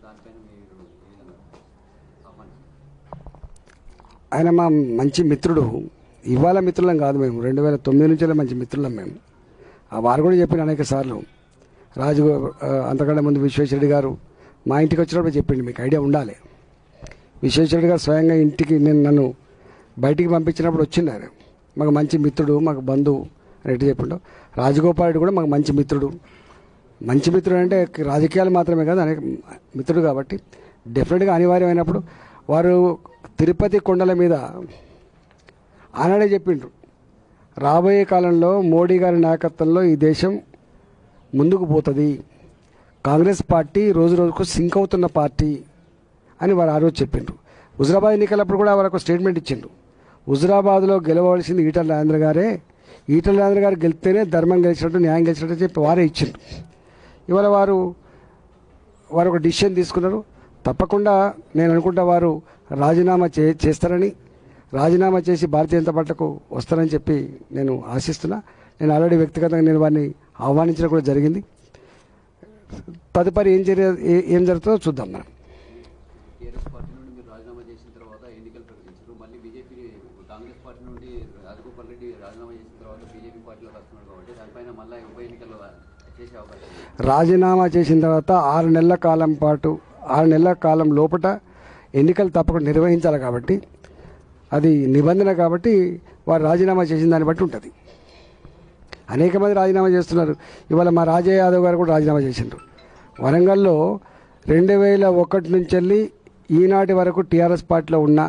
దానిపైన మీరు ఏ విధంగా ఆహ్వానిస్తారు ఆయన మా మంచి మిత్రుడు ఇవాళ మిత్రులం కాదు మేము రెండు వేల తొమ్మిది నుంచే మంచి మిత్రులం మేము ఆ వారు కూడా చెప్పిన అనేక సార్లు రాజు ఆ, అంతకంటే ముందు విశ్వేశ్వరుడు గారు మా ఇంటికి వచ్చినప్పుడు చెప్పిండు మీకు ఐడియా ఉండాలి విశ్వేశ్వరుడు గారు స్వయంగా ఇంటికి నేను నన్ను బయటికి పంపించినప్పుడు వచ్చిండు ఆయన మాకు మంచి మిత్రుడు మాకు బంధువు అని ఎట్టు చెప్పిండు రాజగోపాలుడు కూడా మాకు మంచి మిత్రుడు మంచి మిత్రుడు అంటే రాజకీయాలు మాత్రమే కాదు అనేక మిత్రుడు కాబట్టి డెఫినెట్గా అనివార్యమైనప్పుడు వారు తిరుపతి కొండల మీద ఆనాడే చెప్పిండ్రు రాబోయే కాలంలో మోడీ గారి నాయకత్వంలో ఈ దేశం ముందుకు పోతుంది కాంగ్రెస్ పార్టీ రోజు రోజుకు సింక్ అవుతున్న పార్టీ అని వారు ఆ రోజు చెప్పిండ్రు హుజరాబాద్ ఎన్నికలప్పుడు కూడా వారు ఒక స్టేట్మెంట్ ఇచ్చిండ్రు హుజరాబాద్లో గెలవలసింది ఈటల రాజేంద్ర గారే ఈటల రాజేంద్ర గారు గెలిస్తేనే ధర్మం గెలిచినట్టు న్యాయం గెలిచినట్టు చెప్పి వారే ఇచ్చిండ్రు ఇవాళ వారు వారు ఒక డిసిషన్ తీసుకున్నారు తప్పకుండా నేను అనుకుంటా వారు రాజీనామా చే చేస్తారని రాజీనామా చేసి భారతీయ జనతా పార్టీలకు వస్తారని చెప్పి నేను ఆశిస్తున్నా నేను ఆల్రెడీ వ్యక్తిగతంగా నేను వారిని ఆహ్వానించడం కూడా జరిగింది తదుపరి ఏం జరిగే ఏ- ఏం జరుగుతుందో చూద్దాం మనం టీఆర్ఎస్ పార్టీ నుండి మీరు రాజీనామా చేసిన తర్వాత ఎన్నికలు ప్రకటించారు మళ్ళీ బీజేపీ కాంగ్రెస్ పార్టీ నుండి రాజగోపాల్ రెడ్డి రాజీనామా చేసిన తర్వాత బీజేపీ పార్టీలోకి వస్తున్నాడు కాబట్టి దానిపైన మళ్ళీ ఉప ఎన్నికల్లో చేసే అవకాశం ఉంది. రాజీనామా చేసిన తర్వాత ఆరు నెలల కాలం పాటు ఆరు నెలల కాలం లోపట ఎన్నికలు తప్పకుండా నిర్వహించాలి కాబట్టి అది నిబంధన కాబట్టి వారు రాజీనామా చేసిన దాన్ని బట్టి ఉంటుంది అనేక మంది రాజీనామా చేస్తున్నారు ఇవాళ మా రాజయ్య యాదవ్ గారు కూడా రాజీనామా చేసిండ్రు వరంగల్లో రెండు వేల ఒకటి నుంచి వెళ్ళి ఈనాటి వరకు టీఆర్ఎస్ పార్టీలో ఉన్న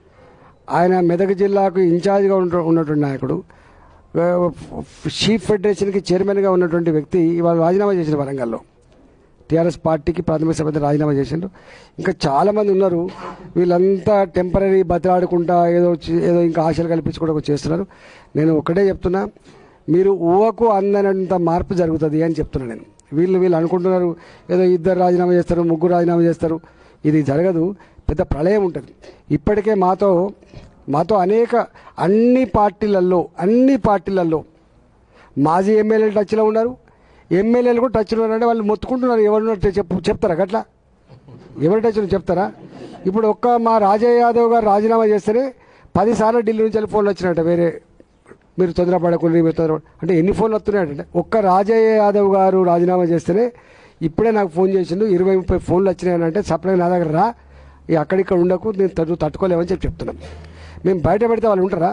ఆయన మెదక్ జిల్లాకు ఇన్ఛార్జ్గా ఉన్న ఉన్నటువంటి నాయకుడు ఆ, చీఫ్ ఫెడరేషన్కి చైర్మన్గా ఉన్నటువంటి వ్యక్తి ఇవాళ రాజీనామా చేసిన వరంగల్లో టీఆర్ఎస్ పార్టీకి ప్రాథమిక సభ్యత రాజీనామా చేసిండ్రు ఇంకా చాలామంది ఉన్నారు వీళ్ళంతా టెంపరీ బతిలాడుకుంటా ఏదో చి- ఏదో ఇంకా ఆశలు కల్పించుకోవడం చేస్తున్నారు నేను ఒకటే చెప్తున్నా మీరు ఊహకు అందనంత మార్పు జరుగుతుంది అని చెప్తున్నా నేను వీళ్ళు వీళ్ళు అనుకుంటున్నారు ఏదో ఇద్దరు రాజీనామా చేస్తారు ముగ్గురు రాజీనామా చేస్తారు ఇది జరగదు పెద్ద ప్రళయం ఉంటుంది ఇప్పటికే మాతో మాతో అనేక అన్ని పార్టీలలో అన్ని పార్టీలలో మాజీ ఎమ్మెల్యేలు టచ్లో ఉన్నారు ఎమ్మెల్యేలు కూడా టచ్లో ఉన్నారంటే వాళ్ళు మొత్తుకుంటున్నారు ఎవరు చెప్పు చెప్తారా గట్లా ఎవరి టచ్లో చెప్తారా ఇప్పుడు ఒక్క మా రాజయ్య యాదవ్ గారు రాజీనామా చేస్తేనే పదిసార్లు ఢిల్లీ నుంచి వెళ్ళి ఫోన్లు వచ్చినట్ట వేరే మీరు తొందరపడకుండా మీరు తొందర అంటే ఎన్ని ఫోన్లు వస్తున్నాయంటే ఒక్క రాజయ్య యాదవ్ గారు రాజీనామా చేస్తేనే ఇప్పుడే నాకు ఫోన్ చేసిండు ఇరవై ముప్పై ఫోన్లు వచ్చినాయని అంటే సప్లై నా దగ్గర రా ఇక అక్కడిక్కడ ఉండకు నేను తట్టు తట్టుకోలేమని చెప్పి చెప్తున్నాం మేము బయట పెడితే వాళ్ళు ఉంటారా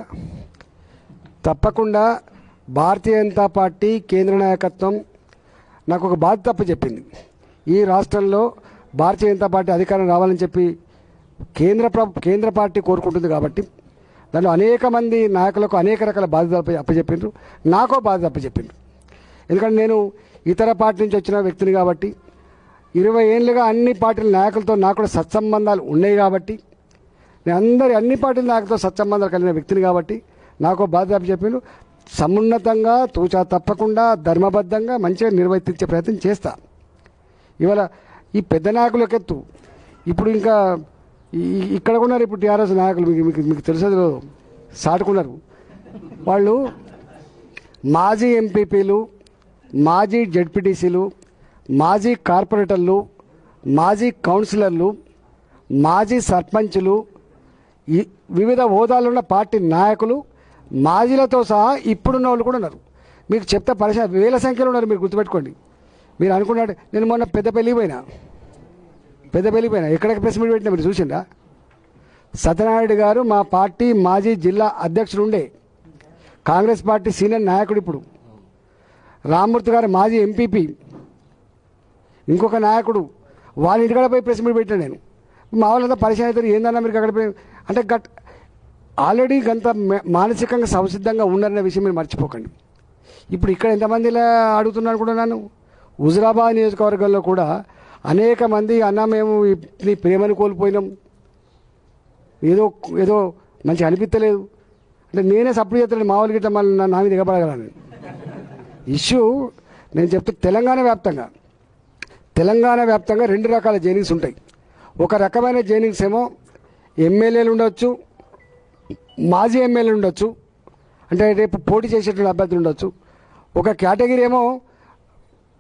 తప్పకుండా భారతీయ జనతా పార్టీ కేంద్ర నాయకత్వం నాకు ఒక బాధ్యత తప్ప చెప్పింది ఈ రాష్ట్రంలో భారతీయ జనతా పార్టీ అధికారం రావాలని చెప్పి కేంద్ర ప్ర కేంద్ర పార్టీ కోరుకుంటుంది కాబట్టి దానిలో అనేక మంది నాయకులకు అనేక రకాల బాధ్యతలు అప్ప- అప్పచెప్పిండ్రు నాకో బాధ్యత అప్పచెప్పిండ్రు ఎందుకంటే నేను ఇతర పార్టీ నుంచి వచ్చిన వ్యక్తిని కాబట్టి ఇరవై ఏళ్ళుగా అన్ని పార్టీల నాయకులతో నాకు కూడా సత్సంబంధాలు ఉన్నాయి కాబట్టి నేను అందరి అన్ని పార్టీల నాయకులతో సత్సంబంధాలు కలిగిన వ్యక్తిని కాబట్టి నాకు బాధ్యత చెప్పిండు సమున్నతంగా తూచా తప్పకుండా ధర్మబద్ధంగా మంచిగా నిర్వర్తించే ప్రయత్నం చేస్తా ఇవాళ ఈ పెద్ద నాయకులకు ఎత్తు ఇప్పుడు ఇంకా ఈ- ఇక్కడ కూడా ఉన్నారు ఇప్పుడు టీఆర్ఎస్ నాయకులు మీకు మీకు మీకు తెలుసది సాటుకున్నారు వాళ్ళు మాజీ ఎంపీపీలు మాజీ జడ్పీటీసీలు మాజీ కార్పొరేటర్లు మాజీ కౌన్సిలర్లు మాజీ సర్పంచులు ఈ వివిధ హోదాలో ఉన్న పార్టీ నాయకులు మాజీలతో సహా ఇప్పుడున్న వాళ్ళు కూడా ఉన్నారు మీకు చెప్తే పరిశ్రమ వేల సంఖ్యలో ఉన్నారు మీరు గుర్తుపెట్టుకోండి మీరు అనుకున్నాడు నేను మొన్న పెద్ద పెళ్ళికి పోయినా పెద్ద పెళ్ళికి పోయినా ఎక్కడికి ప్రెస్ మీట్ పెట్టినా మీరు చూసిండా సత్యనారాయణ గారు మా పార్టీ మాజీ జిల్లా అధ్యక్షుడు ఉండే కాంగ్రెస్ పార్టీ సీనియర్ నాయకుడు ఇప్పుడు రామ్మూర్తి గారు మాజీ ఎంపీపీ ఇంకొక నాయకుడు వాళ్ళ ఇంటికాడ పోయి ప్రెస్ మీట్ పెట్టాను నేను మా వాళ్ళంతా పరిచయం అవుతారు ఏందన్నా మీరు అక్కడ పోయి అంటే గట్ ఆల్రెడీ గంత మే- మానసికంగా సంసిద్ధంగా ఉన్నారనే విషయం మీరు మర్చిపోకండి ఇప్పుడు ఇక్కడ ఎంతమంది ఇలా అడుగుతున్నాను కూడా నన్ను హుజరాబాద్ నియోజకవర్గంలో కూడా అనేక మంది అన్న మేము ఈ- నీ ప్రేమను కోల్పోయినాం ఏదో ఏదో మంచి అనిపించలేదు అంటే నేనే సపోర్ట్ చేస్తాను మా వాళ్ళకి ఇట్లా మళ్ళీ నా- నా మీద దిగబడగలను ఇష్యూ నేను చెప్తే తెలంగాణ వ్యాప్తంగా తెలంగాణ వ్యాప్తంగా రెండు రకాల జైనింగ్స్ ఉంటాయి ఒక రకమైన జైనింగ్స్ ఏమో ఎమ్మెల్యేలు ఉండొచ్చు మాజీ ఎమ్మెల్యేలు ఉండొచ్చు అంటే రేపు పోటీ చేసేటువంటి అభ్యర్థులు ఉండొచ్చు ఒక కేటగిరీ ఏమో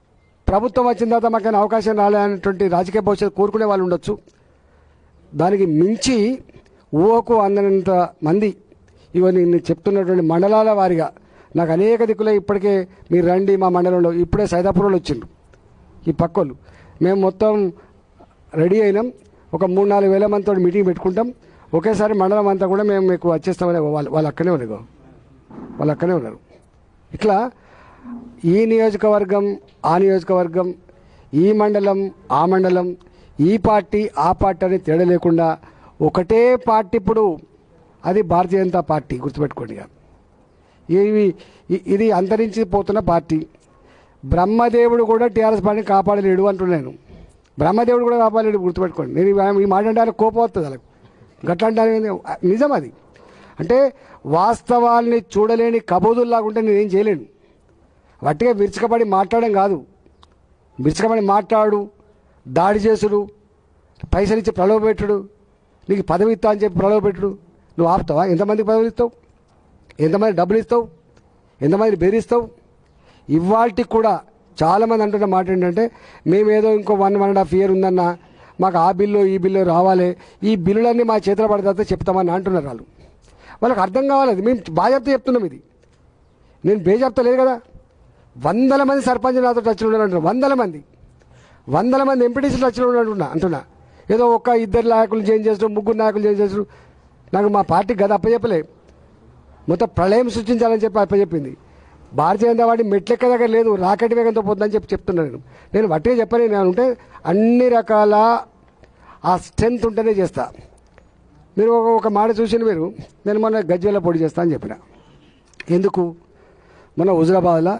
ప్రభుత్వం వచ్చిన తర్వాత మాకైనా అవకాశం రాలేనటువంటి రాజకీయ భవిష్యత్తు కోరుకునే వాళ్ళు ఉండొచ్చు దానికి మించి ఊహకు అందనంత మంది ఇవన్నీ నేను చెప్తున్నటువంటి మండలాల వారిగా నాకు అనేక దిక్కులే ఇప్పటికే మీరు రండి మా మండలంలో ఇప్పుడే సైదాపురంలో వచ్చిండ్రు ఈ పక్కోళ్ళు మేము మొత్తం రెడీ అయినాం ఒక మూడు నాలుగు వేల మందితో మీటింగ్ పెట్టుకుంటాం ఒకేసారి మండలం అంతా కూడా మేము మీకు వచ్చేస్తామని వాళ్ళు వాళ్ళు అక్కడే ఉన్నారు వాళ్ళు అక్కడే ఉన్నారు ఇట్లా ఈ నియోజకవర్గం ఆ నియోజకవర్గం ఈ మండలం ఆ మండలం ఈ పార్టీ ఆ పార్టీ అని తేడా లేకుండా ఒకటే పార్టీ ఇప్పుడు అది భారతీయ జనతా పార్టీ గుర్తుపెట్టుకోండి ఇక. ఇవి ఇ- ఇది అంతరించిపోతున్న పార్టీ బ్రహ్మదేవుడు కూడా టీఆర్ఎస్ పార్టీని కాపాడలేడు అంటున్నాను బ్రహ్మదేవుడు కూడా కాపాడలేడు గుర్తుపెట్టుకోండి నేను ఈ- ఈ మాట అంటే ఆయనకు కోపం వస్తుంది వాళ్ళకు గట్ల అంటే నిజం అది అంటే వాస్తవాల్ని చూడలేని కబోదుల్లాగా ఉంటే నేనేం చేయలేను వట్టిగా విరుచుకబడి మాట్లాడడం కాదు విరుచుకబడి మాట్లాడు దాడి చేసుడు పైసలు ఇచ్చి ప్రలోభ పెట్టుడు నీకు పదవి ఇస్తా అని చెప్పి ప్రలోభ పెట్టుడు నువ్వు ఆపుతావా ఎంతమందికి పదవులు ఇస్తావు ఎంతమంది డబ్బులు ఇస్తావు ఎంతమంది బెదిరిస్తావు ఇవాళకి కూడా చాలామంది అంటున్న మాట ఏంటంటే మేమేదో ఇంకో one one and half year ఉందన్న మాకు ఆ బిల్లు ఈ బిల్లు రావాలి ఈ బిల్లులన్నీ మా చేతిలో పడితే చెప్తామని అంటున్నారు వాళ్ళు వాళ్ళకి అర్థం కావాలి అది మేము బాధ్యత చెప్తున్నాం ఇది నేను బేజాప్తా లేదు కదా వందల మంది సర్పంచ్ నాతో టచ్లో ఉన్నారు అంటున్నారు వందల మంది వందల మంది ఎంపీటీసీలు టచ్లో ఉన్నారు అంటున్నా అంటున్నా ఏదో ఒక్క ఇద్దరు నాయకులు చేంజ్ చేస్తారు ముగ్గురు నాయకులు చేంజ్ చేస్తారు నాకు మా పార్టీ గద అప్పచెప్పలే మొత్తం ప్రళయం సృష్టించాలని చెప్పి అప్పచెప్పింది భారతీయ జనతా పార్టీ మెట్లెక్క దగ్గర లేదు రాకెట్ వేగంతో పోతుందని చెప్పి చెప్తున్నాను నేను నేను వట్టిగా చెప్పలేను నేను ఉంటే అన్ని రకాల ఆ స్ట్రెంత్ ఉంటేనే చేస్తా మీరు ఒక ఒక మాట చూసిన మీరు నేను మొన్న గజ్వేల పొడి చేస్తా అని చెప్పిన ఎందుకు మొన్న హుజరాబాద్లో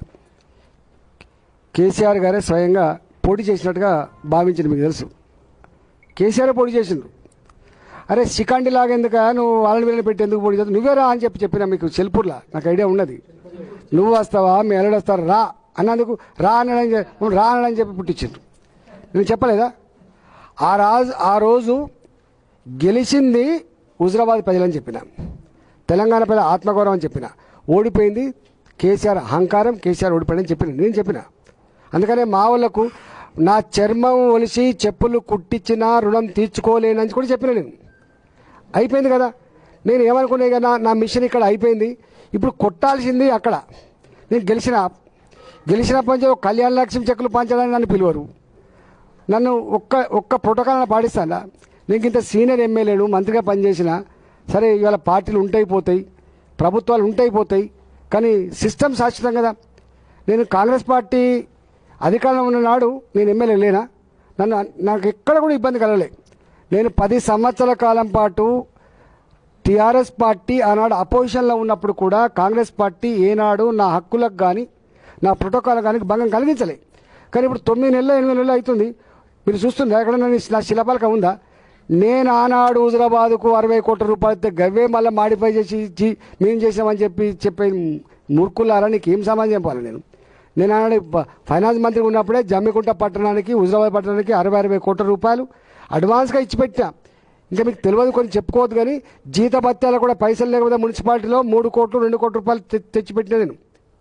కేసీఆర్ గారే స్వయంగా పోటీ చేసినట్టుగా భావించింది మీకు తెలుసు కేసీఆర్ పోటీ చేసిండ్రు అరే శిఖండి లాగా ఎందుకు నువ్వు వాళ్ళని వీళ్ళని పెట్టి ఎందుకు పోటీ చేస్తావు నువ్వే రా అని చెప్పి చెప్పిన మీకు చెల్పూర్లా నాకు ఐడియా ఉన్నది నువ్వు వస్తావా మీ ఎల్లుడు వస్తారు రా అన్నందుకు రా అనడని చె- నువ్వు రా అనడని చెప్పి పుట్టించిండ్రు నేను చెప్పలేదా ఆ రాజు ఆ రోజు గెలిచింది హుజరాబాద్ ప్రజలని చెప్పిన తెలంగాణ ప్రజల ఆత్మగౌరవం అని చెప్పిన ఓడిపోయింది కేసీఆర్ అహంకారం కేసీఆర్ ఓడిపోయిందని చెప్పిన నేను చెప్పిన అందుకనే మా వాళ్ళకు నా చర్మం ఒలిసి చెప్పులు కుట్టించిన రుణం తీర్చుకోలేనని కూడా చెప్పిన నేను అయిపోయింది కదా నేను ఏమనుకున్నా ఇక నా నా మిషన్ ఇక్కడ అయిపోయింది ఇప్పుడు కొట్టాల్సింది అక్కడ నేను గెలిచిన గెలిచిన పంచ కళ్యాణ లక్ష్మి చెక్కులు పంచడానికి నన్ను పిలువరు నన్ను ఒక్క ఒక్క ప్రోటోకాల్ పాటిస్తానా నీకు ఇంత సీనియర్ ఎమ్మెల్యేను మంత్రిగా పనిచేసిన సరే ఇవాళ పార్టీలు ఉంటాయి పోతాయి ప్రభుత్వాలు ఉంటాయి పోతాయి కానీ సిస్టమ్ శాశ్వతం కదా నేను కాంగ్రెస్ పార్టీ అధికారంలో ఉన్న నాడు నేను ఎమ్మెల్యే లేనా నన్ను నాకు ఎక్కడ కూడా ఇబ్బంది కలగలే నేను పది సంవత్సరాల కాలం పాటు టీఆర్ఎస్ పార్టీ ఆనాడు అపోజిషన్లో ఉన్నప్పుడు కూడా కాంగ్రెస్ పార్టీ ఏనాడు నా హక్కులకు కానీ నా ప్రోటోకాల్ కానీ భంగం కలిగించలే కానీ ఇప్పుడు తొమ్మిది నెలలు ఎనిమిది నెలలు అవుతుంది మీరు చూస్తుందా ఎక్కడ నా శిలపాలక ఉందా నేను ఆనాడు హుజరాబాద్కు అరవై కోట్ల రూపాయలు ఇస్తే గవ్వే మళ్ళీ మాడిఫై చేసి ఇచ్చి మేము చేసామని చెప్పి చెప్పే మూర్ఖులారా నీకు ఏం సమాధానం చెప్పాలి నేను నేను ఆనాడు ప- ఫైనాన్స్ మంత్రి ఉన్నప్పుడే జమ్మికుంట పట్టణానికి హుజరాబాద్ పట్టణానికి అరవై అరవై కోట్ల రూపాయలు అడ్వాన్స్గా ఇచ్చి పెట్టా ఇంకా మీకు తెలియదు కొన్ని చెప్పుకోవద్దు కానీ జీతభత్యాలు కూడా పైసలు లేకపోతే మున్సిపాలిటీలో మూడు కోట్లు రెండు కోట్ల రూపాయలు తె- తెచ్చిపెట్టిన నేను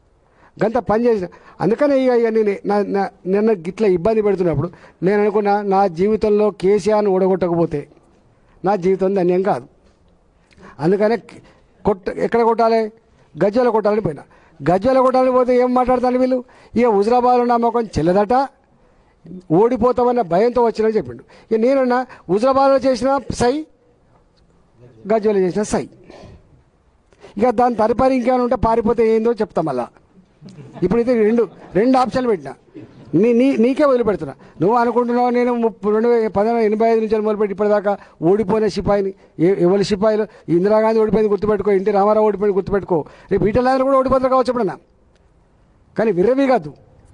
గంత పని చేసిన అందుకనే ఇక ఇక నేను నా- నా- నిన్న గిట్ల ఇబ్బంది పెడుతున్నప్పుడు నేను అనుకున్నా నా జీవితంలో కేసీఆర్ని ఓడగొట్టకపోతే నా జీవితం ధన్యం కాదు అందుకనే కొట్ట ఎక్కడ కొట్టాలి గజ్జల కొట్టాలని పోయినా గజ్జల కొట్టాలని పోతే ఏం మాట్లాడతాను వీళ్ళు ఇక హుజరాబాద్లో నమ్మకం చెల్లదట ఓడిపోతామన్న భయంతో వచ్చినని చెప్పిండు ఇక నేనన్నా హుజరాబాద్లో చేసిన సై గజ్జలో చేసిన సై ఇక దాని తదుపరి ఇంకేమైనా ఉంటే పారిపోతే ఏందో చెప్తా మళ్ళా ఇప్పుడు ఇది రెండు రెండు ఆప్షన్లు పెట్టినా నీ నీ నీకే వదిలిపెడుతున్నా నువ్వు అనుకుంటున్నావు నేను ముప్పై రెండు వేల పదిహేను ఎనభై ఐదు నుంచి మొదలుపెట్టి ఇప్పటిదాకా ఓడిపోయిన సిపాయిని ఏ- ఎవరి సిపాయిలు ఇందిరాగాంధీ ఓడిపోయింది గుర్తుపెట్టుకో ఎన్టీ రామారావు ఓడిపోయింది గుర్తుపెట్టుకో రేపు ఈటల కూడా ఓడిపోతారు కావచ్చు ఎప్పుడన్నా కానీ విర్రవీ కాదు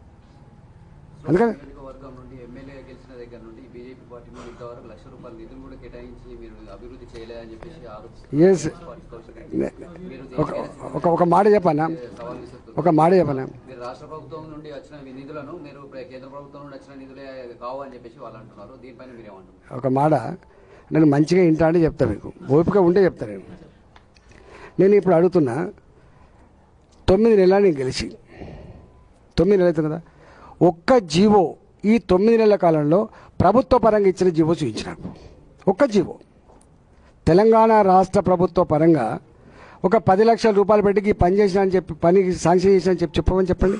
అందుకని నియోజకవర్గం నుండి ఎమ్మెల్యే గెలిచిన దగ్గర నుండి బీజేపీ పార్టీ నుండి ఇంతవరకు లక్ష రూపాయల నిధులు కూడా కేటాయించి మీరు అభివృద్ధి చేయలేదని చెప్పేసి Yes. ఆరోపిస్తున్నారు మీరు ఒక దేనికైనా ఒక ఒక మాట చెప్పన్నా సవాల్ విసురుతున్నారు ఒక మాట చెప్పన్నా మీరు రాష్ట్ర ప్రభుత్వం నుండి వచ్చిన నిధులను మీరు ఇప్పుడు కేంద్ర ప్రభుత్వం నుండి వచ్చిన నిధులే కావు అని చెప్పేసి వాళ్ళు అంటున్నారు దీనిపైన మీరేమంటున్నారు ఒక మాట నేను మంచిగా ఇంటా అంటే చెప్తా మీకు ఓపిక ఉంటే చెప్తా నేను నేను ఇప్పుడు అడుగుతున్నా తొమ్మిది నెలలు నేను గెలిచి తొమ్మిది నెలలు అవుతుంది కదా ఒక్క జీవో ఈ తొమ్మిది నెలల కాలంలో ప్రభుత్వ పరంగా ఇచ్చిన జీవో చూపించినారు ఒక్క జీవో తెలంగాణ రాష్ట్ర ప్రభుత్వ పరంగా ఒక పది లక్షల రూపాయలు పెట్టి ఈ పని చేసిన అని చెప్పి పని శాంక్షన్ చేసిన అని చెప్పి చెప్పమని చెప్పండి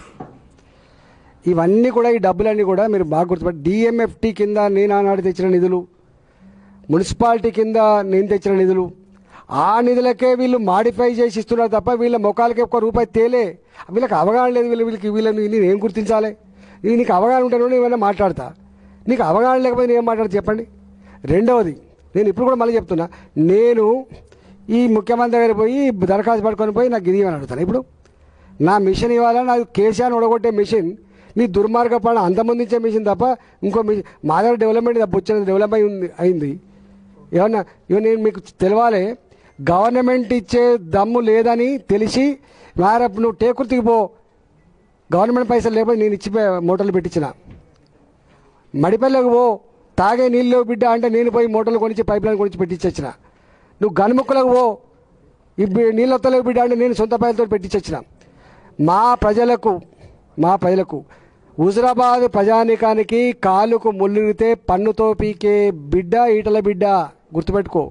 ఇవన్నీ కూడా ఈ డబ్బులన్నీ కూడా మీరు బాగా గుర్తుపెట్టి డిఎంఎఫ్టీ కింద నేను ఆనాడు తెచ్చిన నిధులు మున్సిపాలిటీ కింద నేను తెచ్చిన నిధులు ఆ నిధులకే వీళ్ళు మాడిఫై చేసి ఇస్తున్నారు తప్ప వీళ్ళ ముఖాలకి ఒక్క రూపాయి తేలే వీళ్ళకి అవగాహన లేదు వీళ్ళ వీళ్ళకి వీళ్ళని నేను ఏం గుర్తించాలి నేను నీకు అవగాహన ఉంటే నువ్వు ఏమైనా మాట్లాడతా నీకు అవగాహన లేకపోతే నేను ఏం మాట్లాడతా చెప్పండి రెండవది నేను ఇప్పుడు కూడా మళ్ళీ చెప్తున్నా నేను ఈ ముఖ్యమంత్రి దగ్గర పోయి దరఖాస్తు పట్టుకొని పోయి నాకు గిరి అని అడుగుతాను ఇప్పుడు నా మిషన్ ఇవ్వాలా నాకు కేసీఆర్ ఒడగొట్టే మిషన్ నీ దుర్మార్గ పని అంతమందించే మిషన్ తప్ప ఇంకో మిషన్ మా దగ్గర డెవలప్మెంట్ తప్ప వచ్చిన డెవలప్ అయి ఉంది అయింది ఏమన్నా ఇవ నేను మీకు తెలవాలి గవర్నమెంట్ ఇచ్చే దమ్ము లేదని తెలిసి నార నువ్వు టేకుర్తికి పో గవర్నమెంట్ పైసలు లేకపోతే నేను ఇచ్చి మోటార్లు పెట్టించిన మడిపల్లెకు పో తాగే నీళ్ళు లేవు బిడ్డ అంటే నేను పోయి మోటార్లు కొనిచ్చి పైప్ లైన్ కొనిచ్చి పెట్టించొచ్చిన నువ్వు గనుముక్కలకు పో ఈ బి- నీళ్ళు వస్తలేవు బిడ్డ అంటే నేను సొంత పైలతో పెట్టించొచ్చిన మా ప్రజలకు మా ప్రజలకు హుజరాబాద్ ప్రజానికానికి కాలుకు ముళ్ళిరితే పన్నుతో పీకే బిడ్డ ఈటల బిడ్డ గుర్తుపెట్టుకో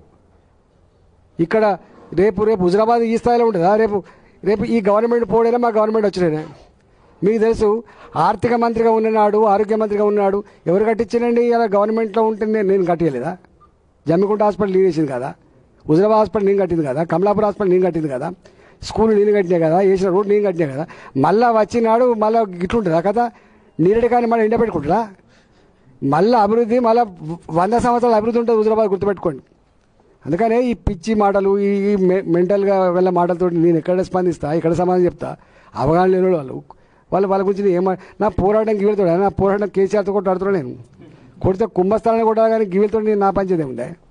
ఇక్కడ రేపు రేపు హుజరాబాద్ ఈ స్థాయిలో ఉంటుందా రేపు రేపు ఈ గవర్నమెంట్ పోడైనా మా గవర్నమెంట్ వచ్చినా మీకు తెలుసు ఆర్థిక మంత్రిగా ఉన్ననాడు ఆరోగ్య మంత్రిగా ఉన్నాడు ఎవరు కట్టించానండి ఇలా గవర్నమెంట్లో ఉంటే నేను నేను కట్టియలేదా జమ్మికుంట హాస్పిటల్ నేను వేసింది కదా హుజరాబాద్ హాస్పిటల్ నేను కట్టింది కదా కమలాపూర్ హాస్పిటల్ నేను కట్టింది కదా స్కూల్ నేను కట్టినా కదా వేసిన రోడ్ నేను కట్టినా కదా మళ్ళా వచ్చినాడు మళ్ళీ ఇట్లుంటుందా కదా నీరడి కానీ మళ్ళీ ఎండ పెట్టుకుంటారా మళ్ళీ అభివృద్ధి మళ్ళీ వంద సంవత్సరాల అభివృద్ధి ఉంటుంది హుజరాబాద్ గుర్తుపెట్టుకోండి అందుకనే ఈ పిచ్చి మాటలు ఈ ఈ మె- మెంటల్గా వెళ్ళే మాటలతో నేను ఎక్కడ స్పందిస్తా ఎక్కడ సమాధానం చెప్తా అవగాహన లేని వాళ్ళు వాళ్ళు వాళ్ళ గురించి నేను ఏమ నా పోరాటం గివిలతో నా పోరాటం కేసీఆర్తో కొట్టాడుతున్నా నేను కొడితే కుంభస్థలాన్ని కొట్టాలి కానీ గివిలతో నేను నా పంచేదే ఉండే